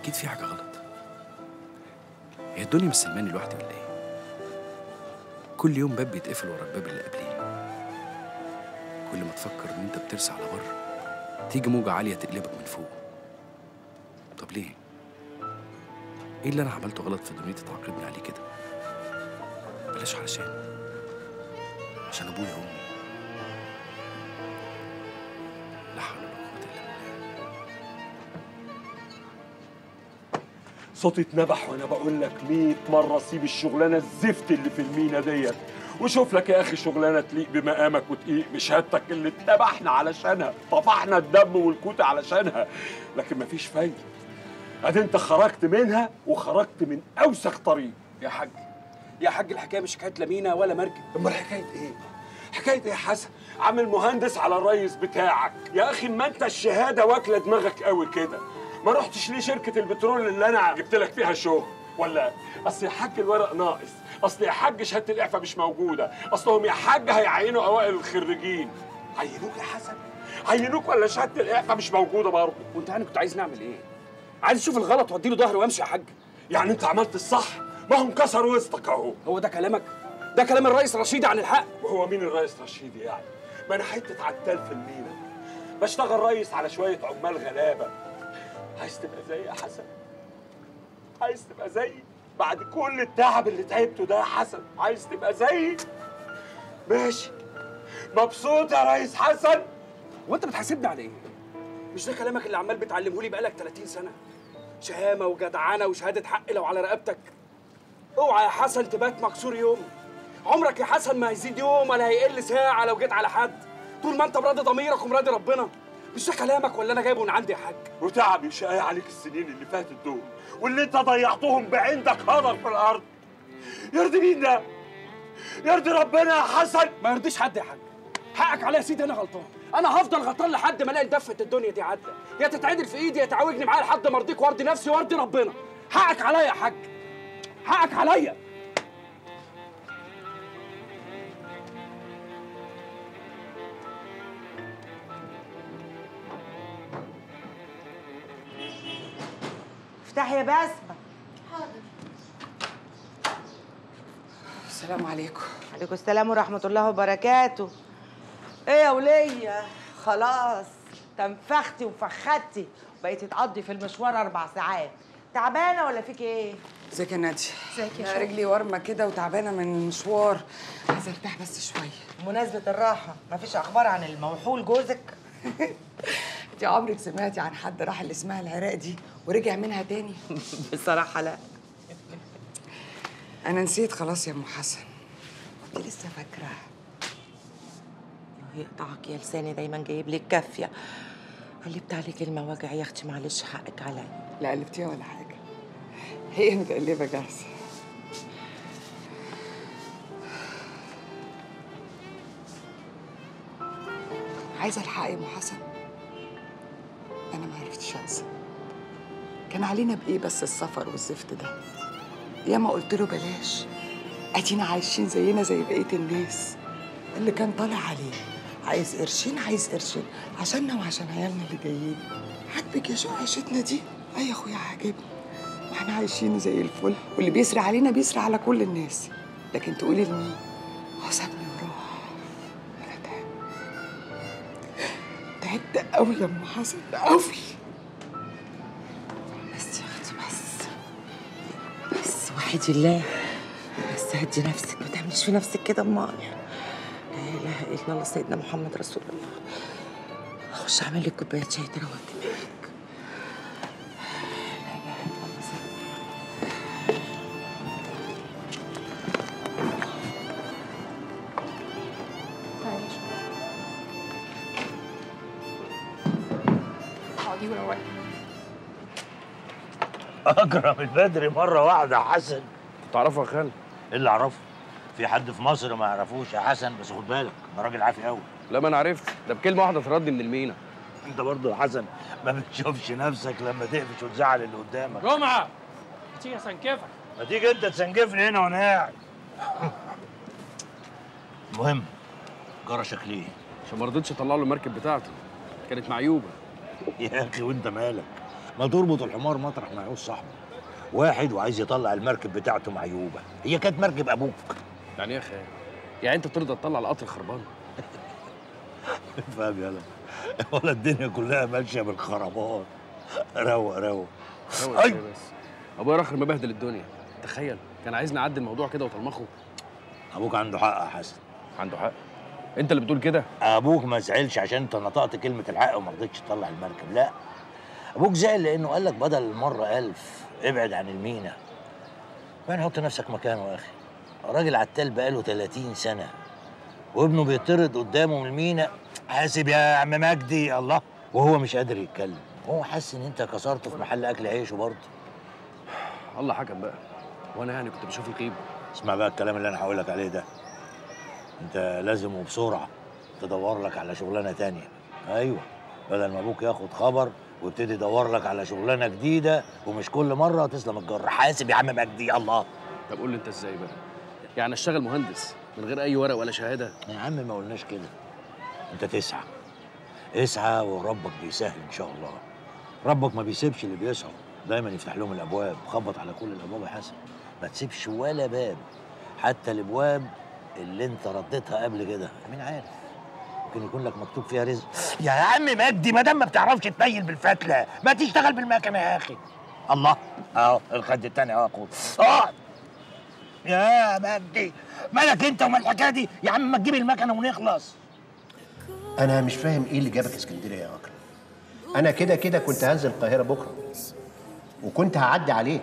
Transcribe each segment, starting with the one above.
اكيد في حاجه غلط هي الدنيا مش سلماني لوحدي ولا ايه كل يوم باب بيتقفل ورا الباب اللي قبليه كل ما تفكر ان انت بترسى على بره تيجي موجه عاليه تقلبك من فوق طب ليه ايه اللي انا عملته غلط في دنيتي تعاقبني عليه كده بلاش علشان عشان ابويا وامي لا حول ولا قوه الا بالله صوتي اتنبح وانا بقول لك 100 مره سيب الشغلانه الزفت اللي في المينا ديت وشوف لك يا اخي شغلانه تليق بمقامك وتليق بشهادتك اللي اتنبحنا علشانها طفحنا الدم والكوت علشانها لكن مفيش فايده ادي انت خرجت منها وخرجت من اوسخ طريق يا حاج يا حاج الحكايه مش حكايه لا مينا ولا مركب امال حكايه ايه حكايه ايه يا حسن عامل مهندس على الريس بتاعك يا اخي ما انت الشهاده واكله دماغك قوي كده ما رحتش ليه شركه البترول اللي انا جبت لك فيها شغل ولا اصل يا حاج الورق ناقص اصل يا حاج شهاده الاعفاء مش موجوده اصلهم يا حاج هيعينوا اوائل الخريجين عينوك يا حسن عينوك ولا شهاده الاعفاء مش موجوده برضه وانت يعني كنت عايز نعمل ايه عايز اشوف الغلط واديله ظهري وامشي يا حاج يعني انت عملت الصح ما هم كسروا وسطك اهو هو ده كلامك ده كلام الرئيس رشيدي عن الحق وهو مين الرئيس رشيدي يعني؟ ما انا حته عتال في المينا بشتغل رئيس على شويه عمال غلابه عايز تبقى زيي يا حسن عايز تبقى زيي بعد كل التعب اللي تعبته ده يا حسن عايز تبقى زيي ماشي مبسوط يا ريس حسن وانت بتحاسبني على ايه مش ده كلامك اللي عمال بتعلمه لي بقالك 30 سنه شهامه وجدعنه وشهاده حق لو على رقبتك اوعى يا حسن تبات مكسور يوم عمرك يا حسن ما هيزيد يوم ولا هيقل ساعه لو جيت على حد طول ما انت براضي ضميرك ومراضي ربنا مش ده كلامك ولا انا جايبه من عندي يا حاج وتعبي شقاي عليك السنين اللي فاتت دول واللي انت ضيعتهم بعندك هدر في الارض يرضي مين ده؟ يرضي ربنا يا حسن ما يرضيش حد يا حاج حقك عليا يا سيدي انا غلطان انا هفضل غلطان لحد ما الاقي دفه الدنيا دي عدى يا تتعدل في ايدي يا تعوجني معايا لحد ما ارضيك وارضي نفسي وارضي ربنا حقك عليا يا حاج حقك عليا افتحي يا بسمة السلام عليكم عليكم السلام ورحمة الله وبركاته ايه يا ولية خلاص تنفختي وفختي بقيتي تقضي في المشوار أربع ساعات تعبانة ولا فيك ايه؟ ازيك يا نادي ازيك يا أنا شوقي؟ رجلي ورمه كده وتعبانه من المشوار عايزه ارتاح بس شويه بمناسبة الراحة مفيش أخبار عن الموحول جوزك؟ انت عمرك سمعتي عن حد راح اللي اسمها العراق دي ورجع منها تاني بصراحة لا انا نسيت خلاص يا ام حسن كنت لسه فاكره يقطعك يا لساني دايما جايب لك كافيه قلبت عليك المواجع يا اختي معلش حقك عليا لا قلبتيها ولا حاجه هي متقلبه جاهزه عايزه الحق يا ام حسن انا ما عرفتش انسى كان علينا بايه بس السفر والزفت ده ياما قلت له بلاش ادينا عايشين زينا زي بقيه الناس اللي كان طالع عليه عايز قرشين عايز قرشين عشاننا وعشان عيالنا اللي جايين عاجبك يا شو عيشتنا دي اي يا اخويا عاجبني واحنا عايشين زي الفل واللي بيسري علينا بيسري على كل الناس لكن تقولي لمين هو سابني وراح انا تعبت تعبت قوي يا ام حسن قوي بس يا اختي بس بس وحدي الله بس هدي نفسك ما تعمليش في نفسك كده امال لا اله الا الله سيدنا محمد رسول الله اخش اعمل لك كوبايه شاي تروق دماغك لا اله الا الله سيدنا اقعدي وروقي اكرم البدري مره واحده يا حسن تعرفه يا خال ايه اللي اعرفه في حد في مصر ما يعرفوش يا حسن بس خد بالك ده راجل عافي قوي لا ما انا عرفت ده بكلمه واحده تردني من المينا انت برضه يا حسن ما بتشوفش نفسك لما تقفش وتزعل اللي قدامك جمعه تيجي اسنكفك ما تيجي انت تسنجفني هنا وانا قاعد المهم جرشك ليه عشان ما رضيتش اطلع له المركب بتاعته كانت معيوبه يا اخي وانت مالك ما تربط الحمار مطرح ما يعوز صاحبه واحد وعايز يطلع المركب بتاعته معيوبه هي كانت مركب ابوك يعني ايه يا خال يعني انت ترضى تطلع القطر خربان فاهم يلا ولا الدنيا كلها ماشيه بالخرابات روق روق هو أي. إزاي بس ابويا راخر مبهدل الدنيا تخيل كان عايزني اعدي الموضوع كده وطلمخه ابوك عنده حق يا حسن عنده حق انت اللي بتقول كده ابوك ما زعلش عشان انت نطقت كلمه الحق وما رضيتش تطلع المركب لا ابوك زعل لانه قال لك بدل المره ألف ابعد عن المينا وين حط نفسك مكانه يا اخي راجل عتال بقاله 30 سنه وابنه بيطرد قدامه من المينا حاسب يا عم مجدي الله وهو مش قادر يتكلم هو حاسس ان انت كسرته في محل اكل عيشه برضه الله حكم بقى وانا يعني كنت بشوف الغيب اسمع بقى الكلام اللي انا هقول لك عليه ده انت لازم وبسرعه تدور لك على شغلانه تانية ايوه بدل ما ابوك ياخد خبر ويبتدي يدور لك على شغلانه جديده ومش كل مره تسلم الجر حاسب يا عم مجدي الله طب قول لي انت ازاي بقى يعني اشتغل مهندس من غير اي ورق ولا شهاده يا عم ما قلناش كده انت تسعى اسعى وربك بيسهل ان شاء الله ربك ما بيسيبش اللي بيسعوا دايما يفتح لهم الابواب خبط على كل الابواب يا حسن ما تسيبش ولا باب حتى الابواب اللي انت رديتها قبل كده مين عارف ممكن يكون لك مكتوب فيها رزق يا عم مجدي ما دام ما بتعرفش تنيل بالفتله ما تشتغل بالمكنه يا اخي الله اهو الخد التاني اهو اخوك اه يا مجدي مالك انت ومال الحكايه دي يا عم ما تجيب المكنه ونخلص انا مش فاهم ايه اللي جابك اسكندريه يا اكرم انا كده كده كنت هنزل القاهره بكره وكنت هعدي عليك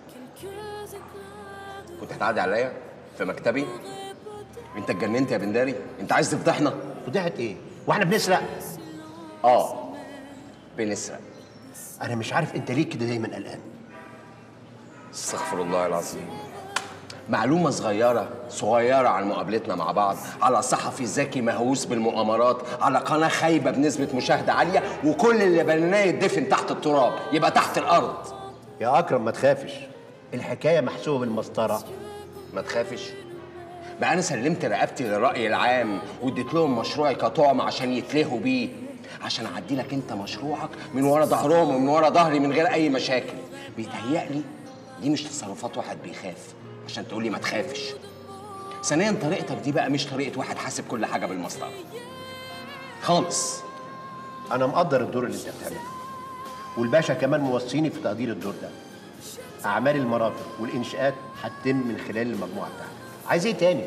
كنت هتعدي عليا في مكتبي انت اتجننت يا بنداري انت عايز تفضحنا فضيحه ايه واحنا بنسرق اه بنسرق انا مش عارف انت ليه كده دايما قلقان استغفر الله العظيم معلومة صغيرة صغيرة عن مقابلتنا مع بعض على صحفي ذكي مهووس بالمؤامرات على قناة خايبة بنسبة مشاهدة عالية وكل اللي بناه يدفن تحت التراب يبقى تحت الأرض يا اكرم ما تخافش الحكايه محسوبه بالمسطره ما تخافش بقى أنا سلمت رقبتي للرأي العام واديت لهم مشروعي كطعم عشان يتلهوا بيه عشان أعدي لك أنت مشروعك من ورا ظهرهم ومن ورا ظهري من غير أي مشاكل بيتهيألي دي مش تصرفات واحد بيخاف عشان تقولي ما تخافش ثانيا طريقتك دي بقى مش طريقة واحد حاسب كل حاجة بالمسطرة خالص انا مقدر الدور اللي انت بتعمله والباشا كمان موصيني في تقدير الدور ده اعمال المرافق والانشاءات هتتم من خلال المجموعه بتاعتك عايز ايه تاني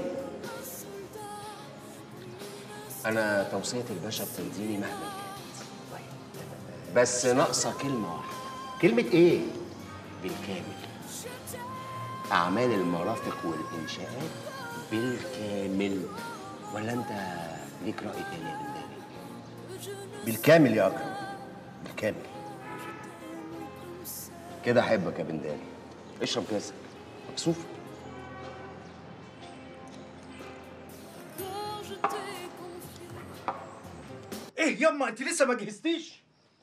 أنا توصية الباشا بترضيني مهما كانت بس ناقصة كلمة واحدة كلمه ايه بالكامل أعمال المرافق والإنشاءات بالكامل ولا أنت ليك رأي تاني يا بنداني؟ بالكامل يا اكرم بالكامل كده أحبك يا بنداني اشرب كاسك مكسوف ايه يما انت لسه ما جهزتيش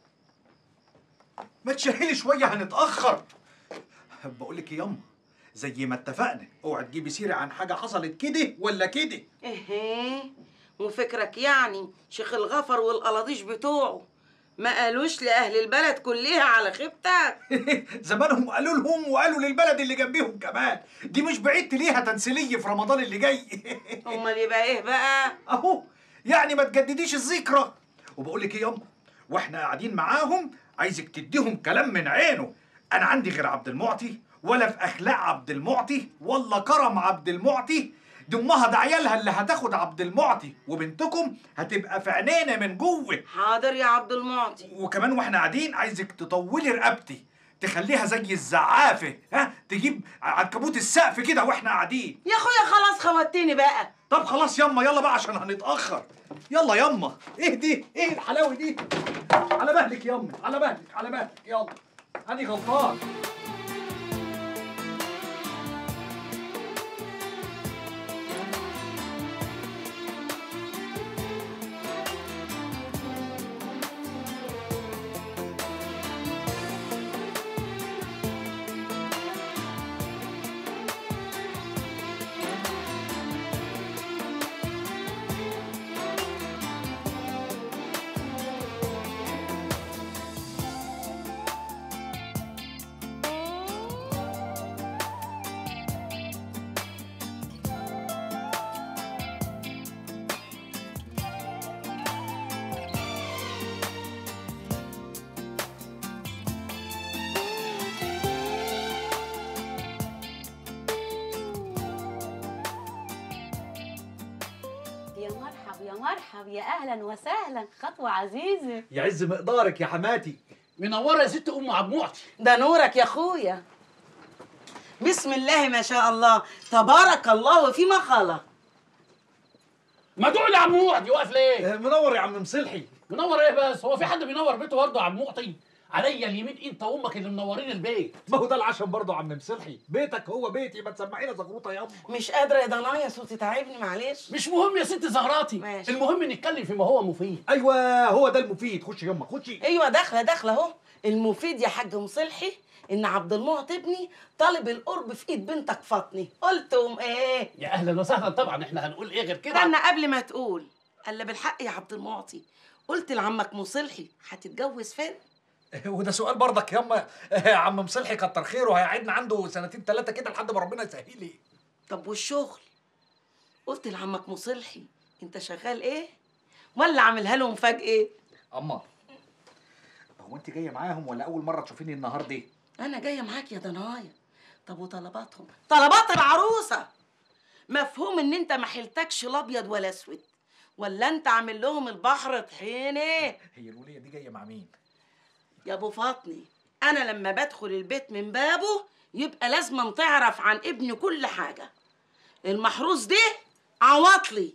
ما تشهلي شويه هنتاخر بقول لك يما زي ما اتفقنا اوعي تجيبي سيره عن حاجه حصلت كده ولا كده ايه وفكرك يعني شيخ الغفر والقلاضيش بتوعه ما قالوش لأهل البلد كلها على خيبتك زمانهم قالوا لهم وقالوا للبلد اللي جنبيهم كمان دي مش بعيد ليها تمثيليه في رمضان اللي جاي امال يبقى ايه بقى اهو يعني ما تجدديش الذكرى وبقول لك ايه ياما واحنا قاعدين معاهم عايزك تديهم كلام من عينه انا عندي غير عبد المعطي ولا في اخلاق عبد المعطي ولا كرم عبد المعطي دي امها ده عيالها اللي هتاخد عبد المعطي وبنتكم هتبقى في عينينا من جوه حاضر يا عبد المعطي وكمان واحنا قاعدين عايزك تطولي رقبتي تخليها زي الزعافه ها تجيب عنكبوت السقف كده واحنا قاعدين يا اخويا خلاص خوتني بقى طب خلاص يما يلا بقى عشان هنتأخر يلا يما ايه دي ايه الحلاوة دي على مهلك يما على مهلك على مهلك يلا أنا غلطان مرحب يا اهلا وسهلا خطوه عزيزه يعز مقدارك يا حماتي منوره يا ست ام عبد معطي ده نورك يا اخويا بسم الله ما شاء الله تبارك الله فيما خلق ما تقول يا عم معطي واقف ليه؟ منور يا عم مصلحي منور ايه بس؟ هو في حد بينور بيته برضه يا عم معطي؟ عليا اليمين انت وامك اللي منورين البيت ما هو ده العشم برضه يا عم مصلحي بيتك هو بيتي ما تسمعينا زغروطه يابا مش قادره يا ضنايا صوتي تعبني معلش مش مهم يا ست زغراتي ماشي. المهم نتكلم فيما هو مفيد ايوه هو ده المفيد خشي يما خشي ايوه داخله داخله اهو المفيد يا حاج مصلحي ان عبد المعطي ابني طالب القرب في ايد بنتك فاطمه قلت ام ايه يا اهلا وسهلا طبعا احنا هنقول ايه غير كده استنى قبل ما تقول الا بالحق يا عبد المعطي قلت لعمك مصلحي هتتجوز فين وده سؤال برضك ياما يا عم مصلحي كتر خيره هيقعدنا عنده سنتين ثلاثه كده لحد ما ربنا يسهلي طب والشغل قلت لعمك مصلحي انت شغال ايه ولا عاملها له مفاجاه اما هو انت جايه معاهم ولا اول مره تشوفيني النهارده انا جايه معاك يا ضنايا طب وطلباتهم طلبات العروسه مفهوم ان انت ما حيلتكش الابيض ولا اسود ولا انت عامل لهم البحر طحينه هي الوليه دي جايه مع مين يا ابو فاطمي انا لما بدخل البيت من بابه يبقى لازم تعرف عن ابني كل حاجه المحروس ده عواطلي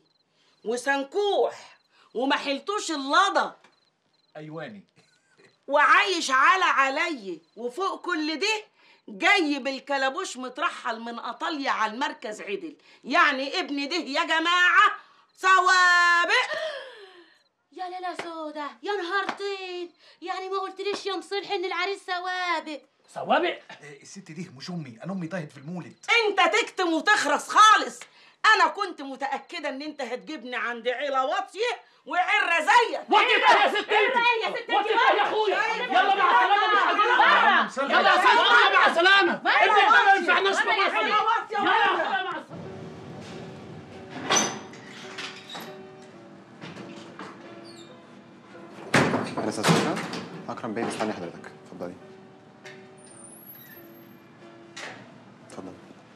وسنكوح وما حلتوش اللضا ايواني وعايش على علي وفوق كل ده جاي بالكلبوش مترحل من ايطاليا على المركز عدل يعني ابني ده يا جماعه سوابق يا لالا سودا يا نهار طين يعني ما قلتليش يا مصلحي ان العريس سوابق سوابق الست دي مش امي انا امي طاهت في المولد انت تكتم وتخرس خالص انا كنت متاكده ان انت هتجيبني عند عيله واطيه وعره زيك وقت بقى يا ست انت وقت بقى يا اخويا يلا مع السلامه مش عايزين يلا يا سلامه مع السلامه ابني ده ما ينفعناش في مصر يلا يا اخويا مع السلامه انا استاذ شكرا اكرم بيه مستني حضرتك اتفضلي اتفضل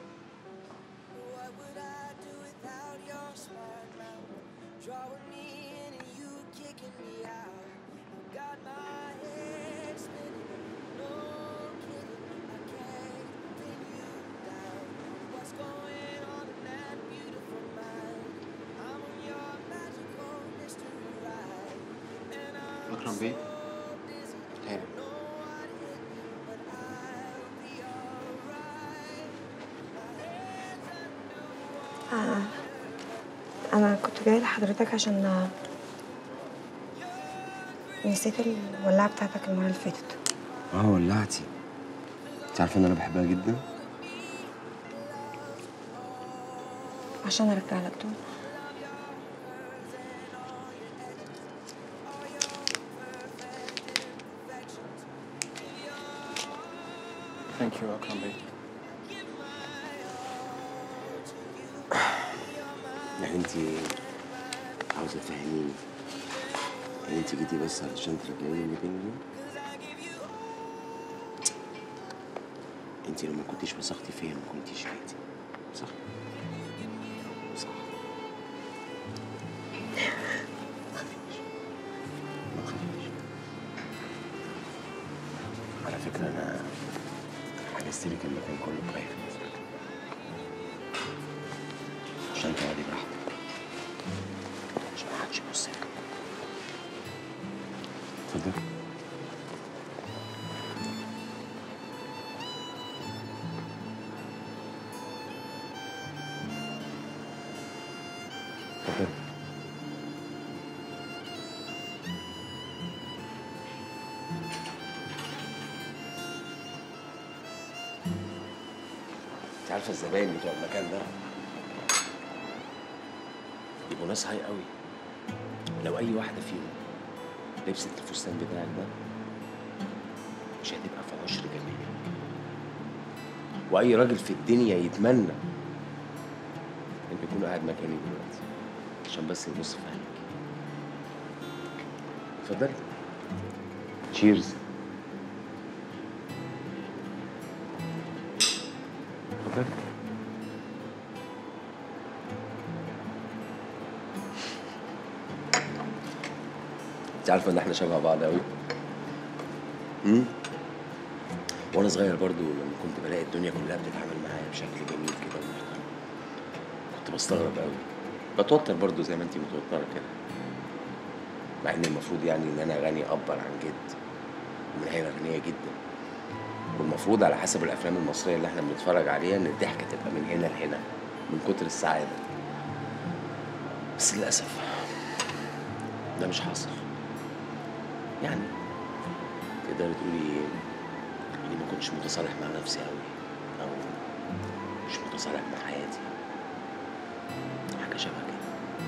اكرم بيه تاني آه. أنا كنت جاية لحضرتك عشان آه، نسيت الولاعة بتاعتك المرة اللي فاتت اه ولعتي انت عارفه ان انا بحبها جدا عشان أرجع لك دول ثانك يو اكرم بيه يعني انت عاوزه تفهميني يعني انت جيتي بس علشان ترجعيني ال 200 جنيه انت لو ما كنتيش وثقتي فيا ما كنتيش جيتي صح صح ما تخافيش ما تخافيش على فكره انا حجزت لك المكان كله برايفت عشان تقعدي براحتك عشان محدش يبص لك اتفضل اتفضل انت عارفه الزباين بتوع المكان ده بيبقوا ناس هاي قوي لو اي واحده فيهم لبست الفستان بتاعك ده مش هتبقى في عشر جميل واي راجل في الدنيا يتمنى انه يكون قاعد مكاني دلوقتي عشان بس يبص في عينك اتفضلي تشيرز اتفضلي انت عارفه ان احنا شبه بعض قوي امم وانا صغير برضو لما كنت بلاقي الدنيا كلها بتتعامل معايا بشكل جميل كده ومحترم كنت بستغرب قوي بتوتر برضو زي ما انت متوتره كده مع ان المفروض يعني ان انا غني ابر عن جد ومن عيله غنيه جدا والمفروض على حسب الافلام المصريه اللي احنا بنتفرج عليها ان الضحكه تبقى من هنا لهنا من كتر السعاده بس للاسف ده مش حاصل يعني تقدري تقولي اني ما كنتش متصالح مع نفسي قوي او مش متصالح مع حياتي حاجه شبه كده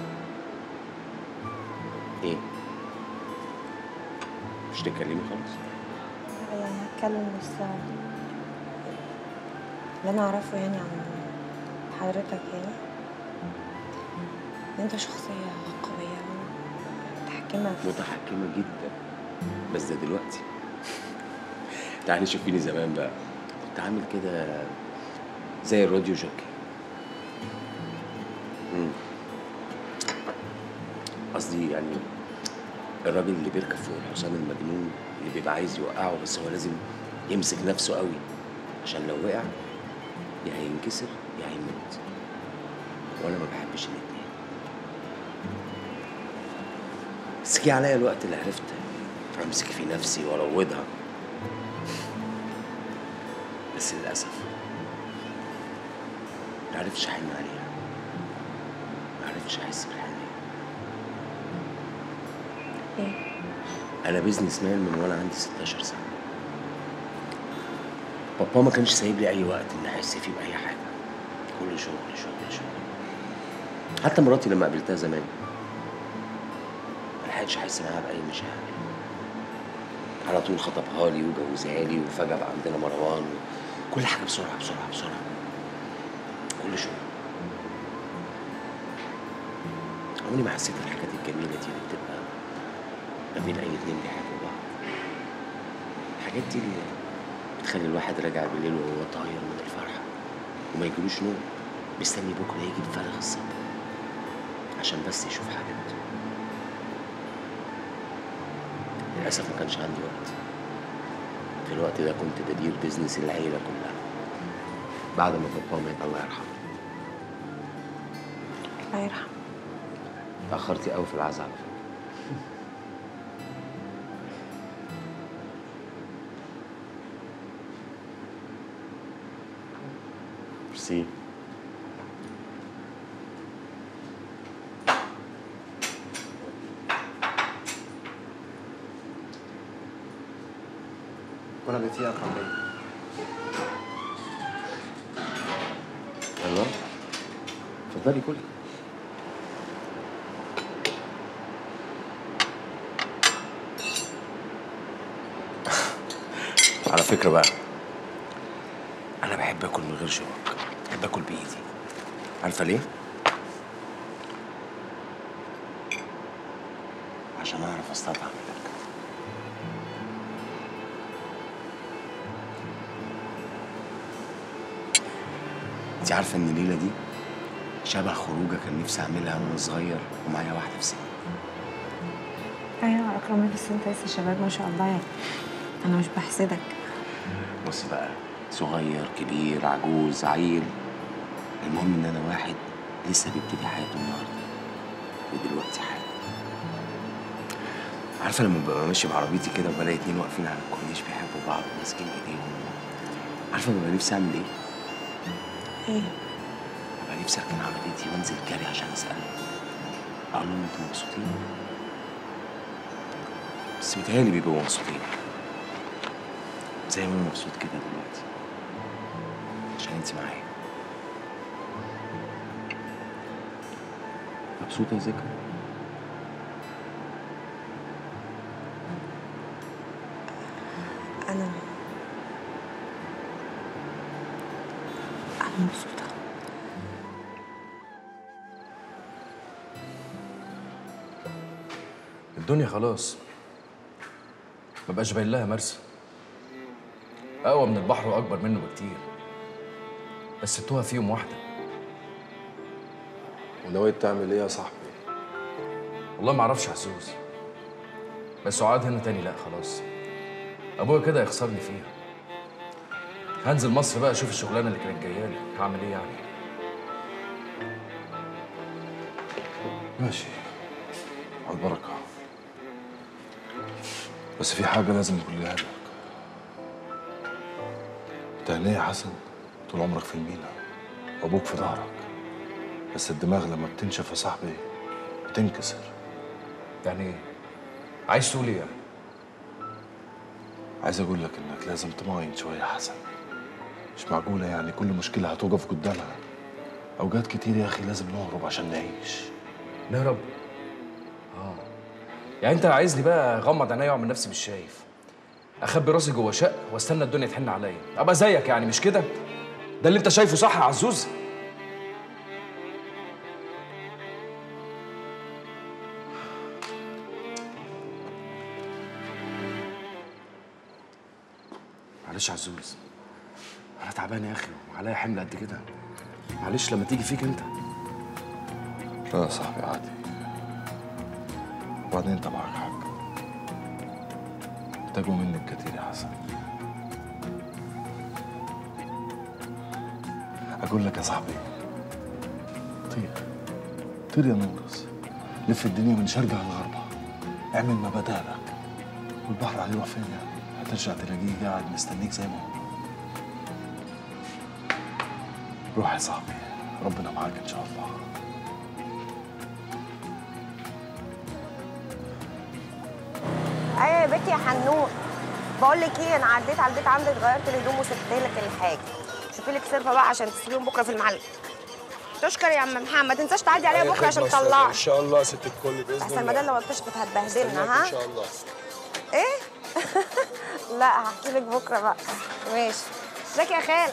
ايه مش تتكلمي خالص يعني هتكلم بس اللي انا اعرفه يعني عن حضرتك يعني ان انت شخصية قوية متحكمة في متحكمه جدا بس ده دلوقتي تعالي شوفيني زمان بقى كنت عامل كده زي الراديو جوكي مم. قصدي يعني الراجل اللي بيركب فوق الحصان المجنون اللي بيبقى عايز يوقعه بس هو لازم يمسك نفسه قوي عشان لو وقع يا هينكسر يا هيموت وانا ما بحبش الاتنين بس جه عليا الوقت اللي عرفت امسك في نفسي واروضها بس للاسف ما عرفتش احن عليها ما عرفتش احس بالحنيه ايه انا بيزنس مان من وانا عندي 16 سنه بابا ما كانش سايب لي اي وقت ان احس فيه باي حاجه كل شغل شغل شغل حتى مراتي لما قابلتها زمان ما لحقتش احس معاها باي مشاعر على طول خطبها لي وجوزها لي وفجاه بقى عندنا مروان كل حاجه بسرعه بسرعه بسرعه كل شغل عمري ما حسيت الحاجات الجميله دي اللي بتبقى ما بين اي اتنين بيحبوا بعض الحاجات دي اللي بتخلي الواحد راجع بالليل وهو طاير من الفرحه وما يجيلوش نوم مستني بكره يجي بفارغ الصبر عشان بس يشوف حبيبته للاسف ما كانش عندي وقت في الوقت ده كنت بدير بيزنس العيله كلها بعد ما بابا مات الله يرحمه الله يرحمه اتاخرتي قوي في العزاء على فكره ميرسي وانا بيتي اكرم بيه الله اتفضلي كلي على فكرة بقى أنا بحب آكل من غير شوك بحب آكل بإيدي عارفة ليه؟ عشان أعرف أستطعم الأكل أنت عارفة إن الليلة دي شبه خروجة كان نفسي أعملها وأنا صغير ومعايا واحدة في سني ايوه يا اكرم بس انت لسه شباب ما شاء الله يعني انا مش بحسدك بص بقى صغير كبير عجوز عيل المهم ان انا واحد لسه بيبتدي حياته النهارده ودلوقتي حالا عارفه لما ببقى ماشي بعربيتي كده وبلاقي اتنين واقفين على الكورنيش بيحبوا بعض وماسكين ايديهم عارفه ببقى نفسي اعمل ايه؟ ايه ببقى نفسي اركن عربيتي وانزل جري عشان اسالهم اقول لهم انتوا مبسوطين؟ بس متهيألي بيبقوا مبسوطين زي ما انا مبسوط كده دلوقتي عشان انت معايا مبسوطة يا ذكرى؟ انا انا مبسوطه الدنيا خلاص مبقاش باين لها مرسى اقوى من البحر واكبر منه بكتير بس التوه فيهم واحده وناوي تعمل ايه يا صاحبي؟ والله ما اعرفش حسوس بس سعاد هنا تاني لا خلاص ابويا كده يخسرني فيها هنزل مصر بقى اشوف الشغلانه اللي كانت جايه لي هعمل ايه يعني ماشي على البركة بس في حاجة لازم أقولها لك أنت هنا يا حسن طول عمرك في المينا وأبوك في ظهرك بس الدماغ لما بتنشف يا صاحبي بتنكسر يعني ايه؟ عايز تقول ايه يعني؟ عايز أقول لك إنك لازم تماين شوية يا حسن مش معقولة يعني كل مشكلة هتوقف قدامها أوقات كتير يا أخي لازم نهرب عشان نعيش نهرب اه يعني انت عايزني بقى اغمض عينيا واعمل نفسي مش شايف اخبي راسي جوه شق واستنى الدنيا تحن عليا ابقى زيك يعني مش كده ده اللي انت شايفه صح يا عزوز معلش يا عزوز انا تعبان يا اخي وعليا حمل قد كده معلش لما تيجي فيك انت لا يا صاحبي عادي وبعدين انت معاك حق محتاجوا منك كتير يا حسن اقول لك يا صاحبي طير طير يا نورس لف الدنيا من شرقها لغربها اعمل ما بدالك والبحر هيروح فين يعني هترجع تلاقيه قاعد مستنيك زي ما هو روح يا صاحبي ربنا معاك ان شاء الله ايوه يا بنتي يا حنون بقول لك ايه انا عديت على البيت عندك غيرت الهدوم وسبت لك الحاجه شوفي لك سيرفه بقى عشان تسيبيهم بكره في المعلم تشكر يا عم محمد ما تنساش تعدي عليا بكره عشان تطلعي ان شاء الله يا ست الكل باذن احسن الله المدام لو اكتشفت هتبهدلنا استناك ها ان شاء الله ايه لا هحكي لك بكره بقى ماشي ازيك يا خال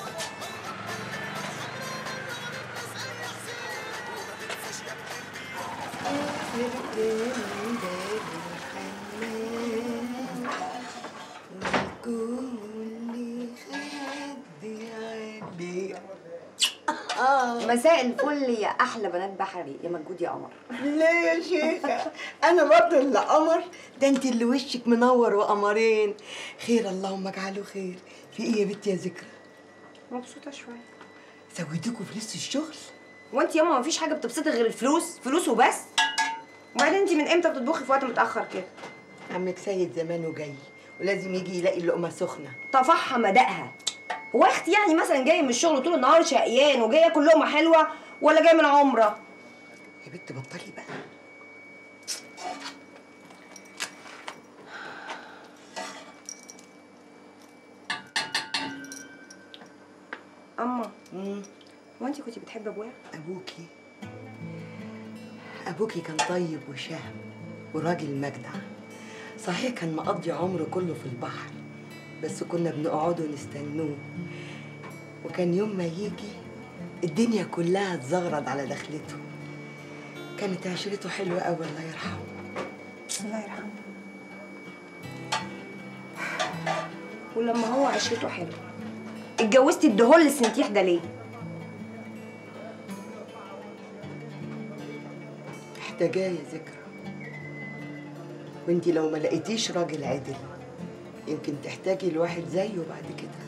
مساء الفل يا احلى بنات بحري يا مجهود يا قمر لا يا شيخة أنا برضه اللي قمر ده أنت اللي وشك منور وقمرين خير اللهم اجعله خير في إيه يا بنتي يا ذكرى؟ مبسوطه شويه سويتكوا فلوس الشغل؟ وانت ياما مفيش حاجه بتبسطك غير الفلوس فلوس وبس وبعدين انت من امتى بتطبخي في وقت متاخر كده عمك سيد زمانه جاي ولازم يجي يلاقي اللقمة سخنة طفحها مدقها هو يا اختي يعني مثلا جاي من الشغل طول النهار شقيان وجاي ياكل لقمه حلوه ولا جاي من عمره يا بنت بطلي بقى اما هو انت كنتي بتحبي ابويا أبوكي أبوكي كان طيب وشهم وراجل مجدع صحيح كان مقضي عمره كله في البحر بس كنا بنقعد ونستنوه وكان يوم ما يجي الدنيا كلها تزغرد على دخلته كانت عشرته حلوة أوي الله يرحمه الله يرحمه ولما هو عشرته حلوه اتجوزتي الدهول السنتيح ده ليه محتاجاه يا ذكرى وانتي لو ما لقيتيش راجل عدل يمكن تحتاجي لواحد زيه بعد كده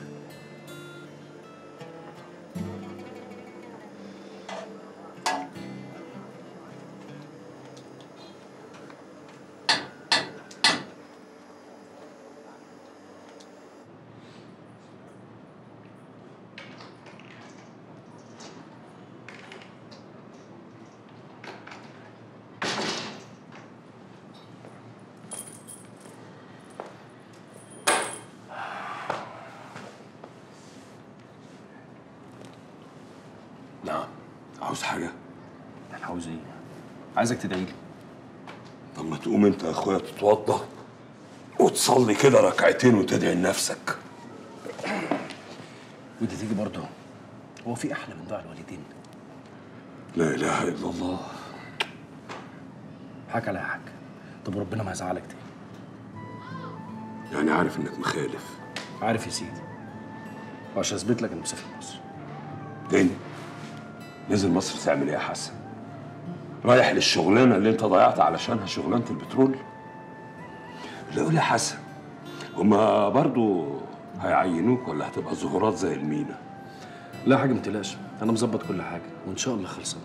نعم عاوز حاجة؟ انا عاوز ايه؟ عايزك تدعي لي طب ما تقوم انت يا اخويا تتوضى وتصلي كده ركعتين وتدعي لنفسك ودي تيجي برضه هو في احلى من دعاء الوالدين لا اله الا الله حاجه على حاجه طب ربنا ما يزعلك تاني يعني عارف انك مخالف عارف يا سيدي وعشان اثبت لك اني مسافر مصر تاني نزل مصر تعمل ايه يا حسن؟ رايح للشغلانه اللي انت ضيعت علشانها شغلانه البترول؟ لا قول يا حسن هما برضو هيعينوك ولا هتبقى ظهورات زي المينا لا حاجه ما تقلقش انا مظبط كل حاجه وان شاء الله خلصان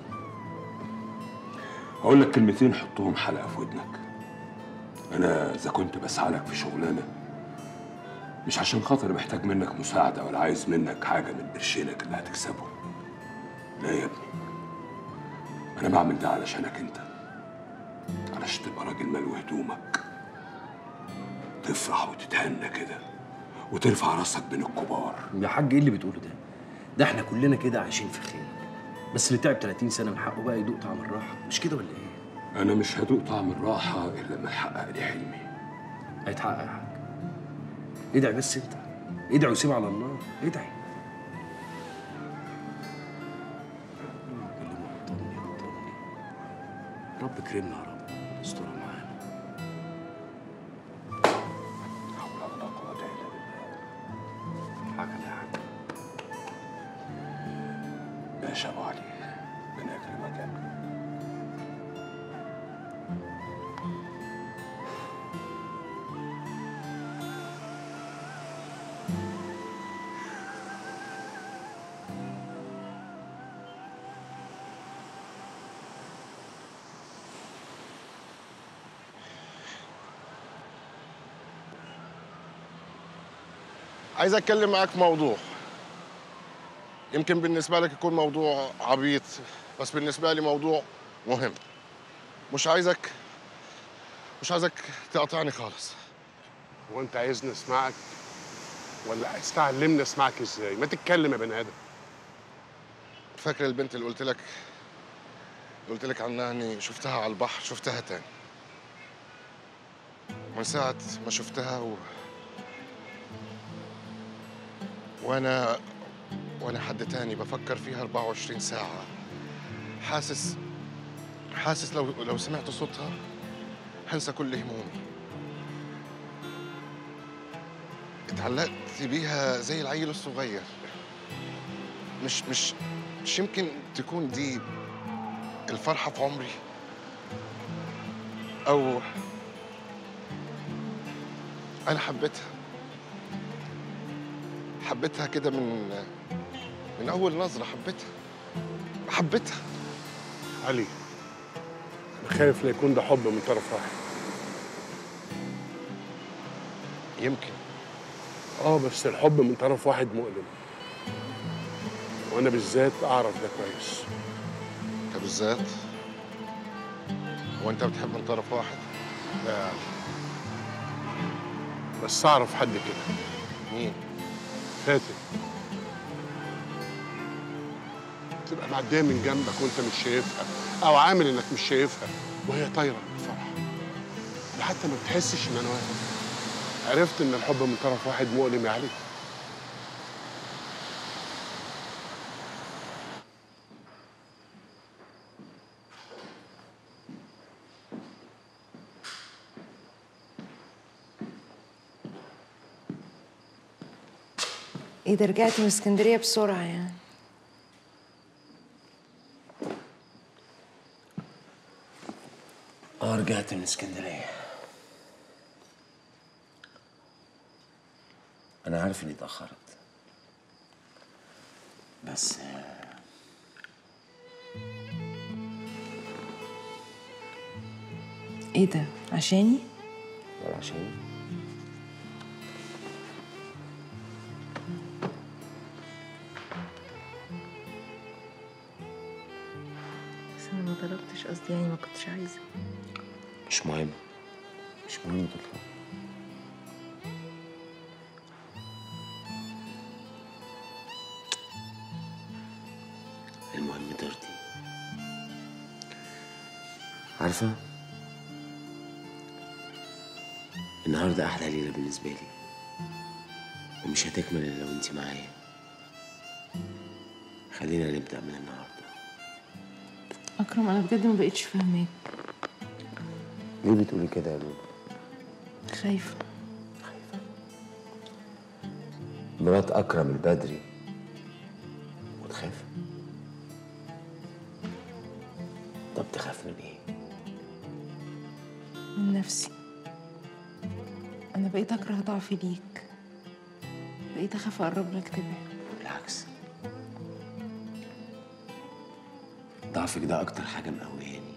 هقول لك كلمتين حطهم حلقه في ودنك انا اذا كنت بسعالك في شغلانه مش عشان خاطر محتاج منك مساعده ولا عايز منك حاجه من قرشينك اللي هتكسبه لا يا ابني انا بعمل ده علشانك انت علشان تبقى راجل ملو هدومك تفرح وتتهنى كده وترفع راسك بين الكبار يا حاج ايه اللي بتقوله ده ده احنا كلنا كده عايشين في خير بس اللي تعب 30 سنه من حقه بقى يدوق طعم الراحه مش كده ولا ايه انا مش هدوق طعم الراحه الا لما احقق لي حلمي هيتحقق يا حاج ادعي بس انت ادعي وسيب على الله ادعي رب كرمنا يا رب استرها معانا حاجه لا حاجه باشا ابو علي ربنا يكرمك يا ابني عايز اتكلم معاك في موضوع يمكن بالنسبه لك يكون موضوع عبيط بس بالنسبه لي موضوع مهم مش عايزك مش عايزك تقاطعني خالص هو انت عايزني اسمعك ولا عايز تعلمني اسمعك ازاي ما تتكلم يا بني ادم فاكر البنت اللي قلت لك قلت لك عنها اني شفتها على البحر شفتها تاني من ساعة ما شفتها و... وانا وانا حد تاني بفكر فيها 24 ساعة حاسس حاسس لو لو سمعت صوتها هنسى كل همومي اتعلقت بيها زي العيل الصغير مش مش مش يمكن تكون دي الفرحة في عمري أو أنا حبيتها حبيتها كده من من أول نظرة حبيتها حبيتها علي انا خايف لا يكون ده حب من طرف واحد يمكن اه بس الحب من طرف واحد مؤلم وانا بالذات اعرف ده كويس أنت بالذات وأنت بتحب من طرف واحد لا بس اعرف حد كده مين فاتن تبقى معديه من جنبك وانت مش شايفها او عامل انك مش شايفها وهي طايره من الفرح ده حتى ما بتحسش ان انا واقف عرفت ان الحب من طرف واحد مؤلم يا علي ايه ده رجعت من اسكندريه بسرعه يعني اه رجعت من اسكندريه انا عارف اني اتاخرت بس آه، ايه ده عشاني ولا عشان بس انا ما طلبتش قصدي يعني ما كنتش عايزه مش مهم مش مهم تطلع المهم ترضي عارفة النهاردة أحلى ليلة بالنسبة لي ومش هتكمل إلا لو أنت معايا خلينا نبدأ من النهاردة اكرم انا بجد ما بقتش فاهماك ليه بتقولي كده يا لولو؟ خايفه مرات أكرم البدري وتخاف طب تخاف من إيه؟ من نفسي بكره ضعفي ليك بقيت اخاف اقرب لك تبعد بالعكس ضعفك ده أكتر حاجة مقوياني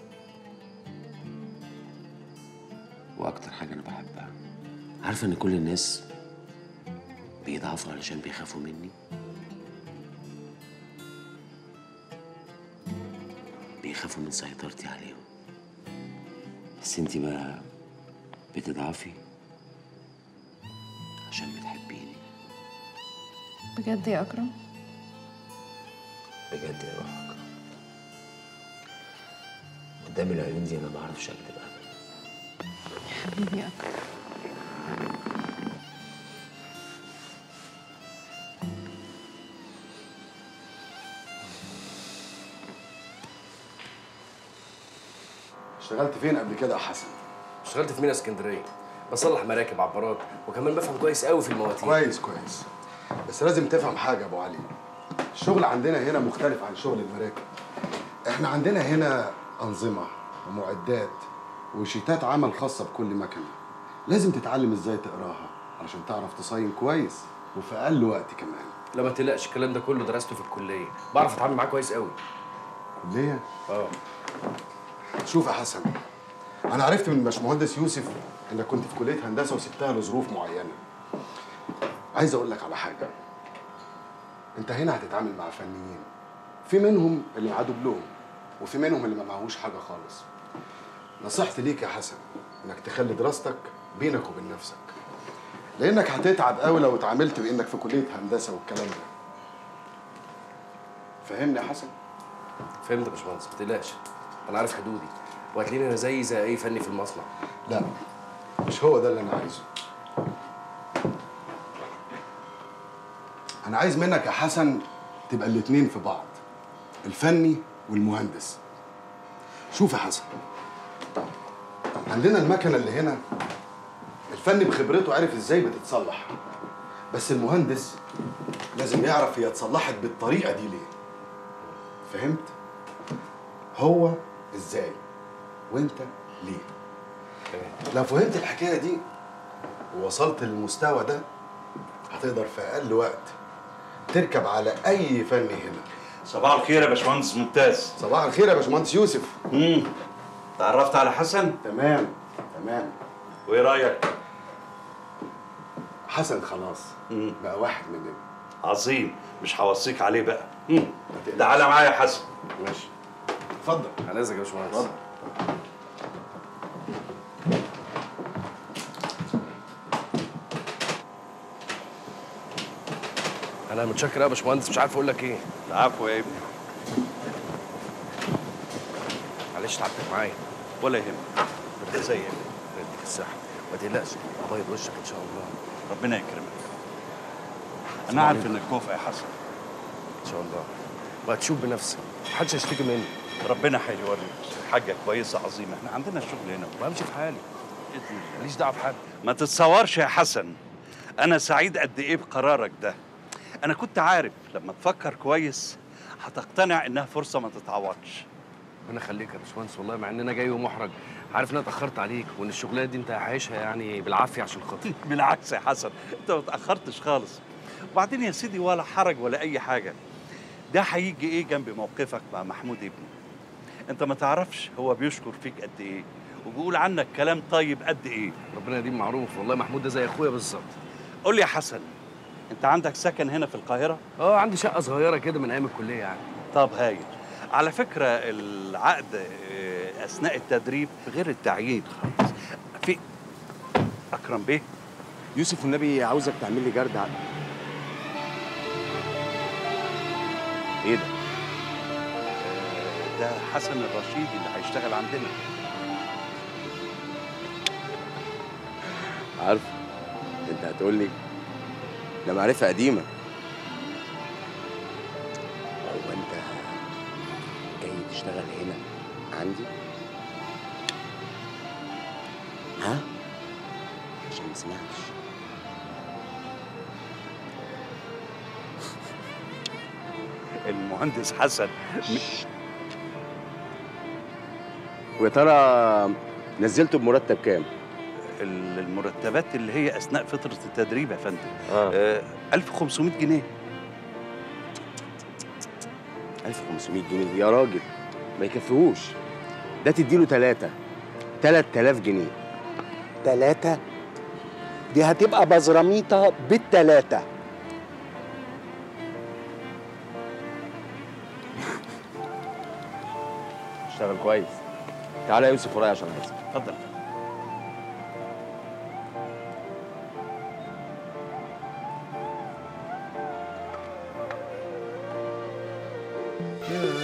وأكتر حاجة أنا بحبها عارفة إن كل الناس بيضعفوا علشان بيخافوا مني بيخافوا من سيطرتي عليهم بس انتي بقى بتضعفي عشان بتحبيني بجد يا اكرم بجد يا روح أكرم قدام العيون دي أنا ما بعرفش أكدب أبدا حبيبي يا اكرم اشتغلت فين قبل كده يا حسن؟ اشتغلت في مينا اسكندريه بصلح مراكب عبارات وكمان بفهم كويس قوي في المواتير كويس كويس بس لازم تفهم حاجه يا ابو علي الشغل عندنا هنا مختلف عن شغل المراكب احنا عندنا هنا انظمه ومعدات وشيتات عمل خاصه بكل مكنه لازم تتعلم ازاي تقراها علشان تعرف تصين كويس وفي اقل وقت كمان لا ما تقلقش الكلام ده كله درسته في الكليه بعرف اتعامل معاه كويس قوي كليه اه شوف يا حسن انا عرفت من باشمهندس يوسف انك كنت في كليه هندسه وسبتها لظروف معينه عايز اقول لك على حاجه انت هنا هتتعامل مع فنيين في منهم اللي معاه دبلوم وفي منهم اللي ما معهوش حاجه خالص نصيحتي ليك يا حسن انك تخلي دراستك بينك وبين نفسك لانك هتتعب قوي لو اتعاملت بانك في كليه هندسه والكلام ده فهمني يا حسن فهمت يا باشمهندس ما تقلقش انا عارف حدودي وهتلاقيني انا زي زي اي فني في المصنع لا مش هو ده اللي انا عايزه انا عايز منك يا حسن تبقى الاتنين في بعض الفني والمهندس شوف يا حسن عندنا المكنه اللي هنا الفني بخبرته عارف ازاي بتتصلح بس المهندس لازم يعرف هي اتصلحت بالطريقه دي ليه فهمت هو ازاي وانت ليه لو فهمت الحكايه دي ووصلت للمستوى ده هتقدر في اقل وقت تركب على اي فني هنا صباح الخير يا باشمهندس ممتاز صباح الخير يا باشمهندس يوسف امم تعرفت على حسن تمام تمام وايه رايك حسن خلاص بقى واحد مننا عظيم مش هوصيك عليه بقى مم. تعالى معايا يا حسن ماشي اتفضل على اذنك يا باشمهندس اتفضل انا متشكر قوي يا باشمهندس مش عارف اقول لك ايه العفو يا ابني معلش تعبتك معايا ولا يهمك انت زي ابني يديك الصحه ما تقلقش ابيض وشك ان شاء الله ربنا يكرمك انا عارف انك كوفي يا حسن ان شاء الله وهتشوف بنفسك محدش هيشتكي مني ربنا هيوريك حاجه كويسه عظيمه احنا عندنا الشغل هنا وامشي في حالي ماليش دعوه بحد ما تتصورش يا حسن انا سعيد قد ايه بقرارك ده انا كنت عارف لما تفكر كويس هتقتنع انها فرصه ما تتعوضش ربنا يخليك يا باشمهندس والله مع ان انا جاي ومحرج عارف ان انا اتاخرت عليك وان الشغلانه دي انت عايشها يعني بالعافيه عشان خاطري بالعكس يا حسن انت ما تاخرتش خالص وبعدين يا سيدي ولا حرج ولا اي حاجه ده هيجي ايه جنب موقفك مع محمود ابني انت ما تعرفش هو بيشكر فيك قد ايه وبيقول عنك كلام طيب قد ايه ربنا يديم معروف والله محمود ده زي اخويا بالظبط قول لي يا حسن انت عندك سكن هنا في القاهره اه عندي شقه صغيره كده من ايام الكليه يعني طب هايل على فكره العقد اه، اثناء التدريب غير التعيين خالص في اكرم بيه يوسف والنبي عاوزك تعمل لي جرد عقل ايه ده ده حسن الرشيد اللي هيشتغل عندنا عارف انت هتقول لي ده معرفه قديمه هو انت جاي تشتغل هنا عندي ها عشان ما سمعتش المهندس حسن ويا ترى نزلته بمرتب كام ال- المرتبات اللي هي اثناء فتره التدريب يا فندم آه. آه 1500 جنيه 1500 جنيه يا راجل ما يكفيهوش ده تديله ثلاثة 3000 جنيه تلاتة دي هتبقى بزراميطة بالتلاتة اشتغل كويس تعالى يا يوسف ورايا عشان بس اتفضل يا